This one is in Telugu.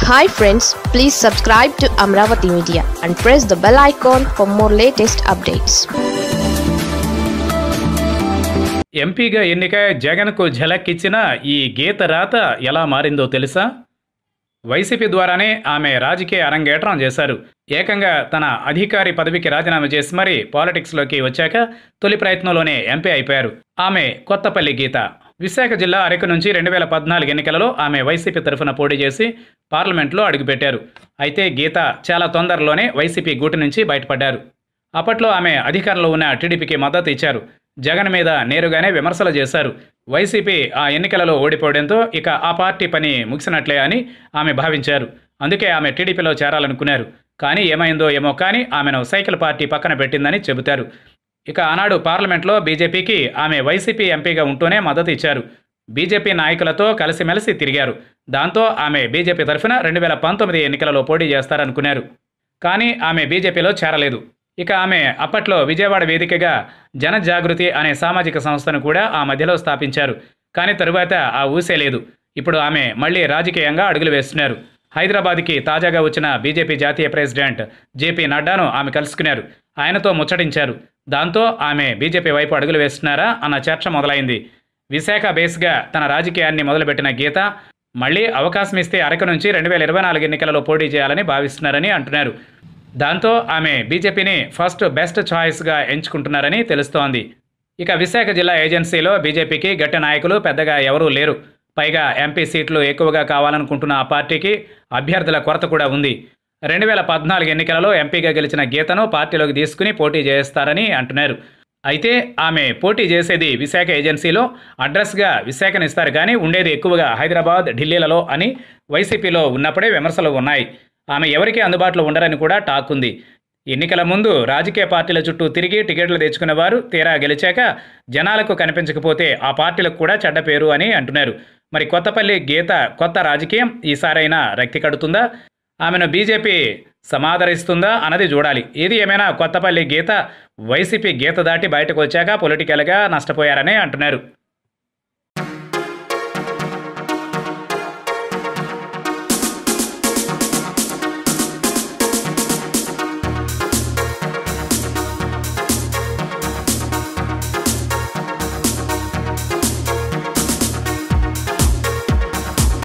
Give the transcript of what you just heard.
hi friends please subscribe to Amaravati media and press the bell icon for more latest updates ఎంపీగా ఎన్నిక జగన్కు ఝలక్ ఇచ్చిన ఈ గీత రాత ఎలా మారిందో తెలుసా వైసీపీ ద్వారానే ఆమె రాజకీయ అరంగేట్రం చేశారు ఏకంగా తన అధికారి పదవికి రాజీనామా చేసి మరీ పాలిటిక్స్లోకి వచ్చాక తొలి ప్రయత్నంలోనే ఎంపీ అయిపోయారు ఆమె కొత్తపల్లి గీత విశాఖ జిల్లా అరకు నుంచి రెండు వేల పద్నాలుగు ఎన్నికలలో ఆమె వైసీపీ తరఫున పోటీ చేసి పార్లమెంట్లో అడుగుపెట్టారు అయితే గీత చాలా తొందరలోనే వైసీపీ గూటి నుంచి బయటపడ్డారు అప్పట్లో ఆమె అధికారంలో ఉన్న టీడీపీకి మద్దతు ఇచ్చారు జగన్ మీద నేరుగానే విమర్శలు చేశారు వైసీపీ ఆ ఎన్నికలలో ఓడిపోవడంతో ఇక ఆ పార్టీ పని ముగిసినట్లే అని ఆమె భావించారు అందుకే ఆమె టీడీపీలో చేరాలనుకున్నారు కానీ ఏమైందో ఏమో కానీ ఆమెను సైకిల్ పార్టీ పక్కన పెట్టిందని చెబుతారు ఇక ఆనాడు పార్లమెంట్లో బీజేపీకి ఆమె వైసీపీ ఎంపీగా ఉంటూనే మద్దతు ఇచ్చారు బీజేపీ నాయకులతో కలిసిమెలిసి తిరిగారు దాంతో ఆమె బీజేపీ తరఫున రెండు వేల పంతొమ్మిది ఎన్నికలలో పోటీ చేస్తారనుకున్నారు కానీ ఆమె బీజేపీలో చేరలేదు ఇక ఆమె అప్పట్లో విజయవాడ వేదికగా జనజాగృతి అనే సామాజిక సంస్థను కూడా ఆ మధ్యలో స్థాపించారు కానీ తరువాత ఆ ఊసే లేదు ఇప్పుడు ఆమె మళ్ళీ రాజకీయంగా అడుగులు వేస్తున్నారు హైదరాబాద్కి తాజాగా వచ్చిన బీజేపీ జాతీయ ప్రెసిడెంట్ జేపీ నడ్డాను ఆమె కలుసుకున్నారు ఆయనతో ముచ్చటించారు దాంతో ఆమె బీజేపీ వైపు అడుగులు వేస్తున్నారా అన్న చర్చ మొదలైంది విశాఖ బేస్గా తన రాజకీయాన్ని మొదలుపెట్టిన గీత మళ్ళీ అవకాశం ఇస్తే అరకు నుంచి రెండు వేల ఇరవై నాలుగు ఎన్నికలలో పోటీ చేయాలని భావిస్తున్నారని అంటున్నారు దాంతో ఆమె బీజేపీని ఫస్ట్ బెస్ట్ ఛాయిస్గా ఎంచుకుంటున్నారని తెలుస్తోంది ఇక విశాఖ జిల్లా ఏజెన్సీలో బీజేపీకి గట్టి నాయకులు పెద్దగా ఎవరూ లేరు పైగా ఎంపీ సీట్లు ఎక్కువగా కావాలనుకుంటున్న ఆ పార్టీకి అభ్యర్థుల కొరత కూడా ఉంది రెండు వేల పద్నాలుగు ఎన్నికలలో ఎంపీగా గెలిచిన గీతను పార్టీలోకి తీసుకుని పోటీ చేస్తారని అంటున్నారు అయితే ఆమె పోటీ చేసేది విశాఖ ఏజెన్సీలో అడ్రస్గా విశాఖనిస్తారు కానీ ఉండేది ఎక్కువగా హైదరాబాద్ ఢిల్లీలలో అని వైసీపీలో ఉన్నప్పుడే విమర్శలు ఉన్నాయి ఆమె ఎవరికీ అందుబాటులో ఉండరని కూడా టాక్ ఉంది ఎన్నికల ముందు రాజకీయ పార్టీల చుట్టూ తిరిగి టికెట్లు తెచ్చుకునేవారు తీరా గెలిచాక జనాలకు కనిపించకపోతే ఆ పార్టీలకు కూడా చెడ్డ పేరు అని అంటున్నారు మరి కొత్తపల్లి గీత కొత్త రాజకీయం ఈసారైనా రక్తి కడుతుందా ఆమెను బీజేపీ సమాదరిస్తుందా అన్నది చూడాలి ఏది ఏమైనా కొత్తపల్లి గీత వైసీపీ గీత దాటి బయటకు వచ్చాక పొలిటికల్గా నష్టపోయారని అంటున్నారు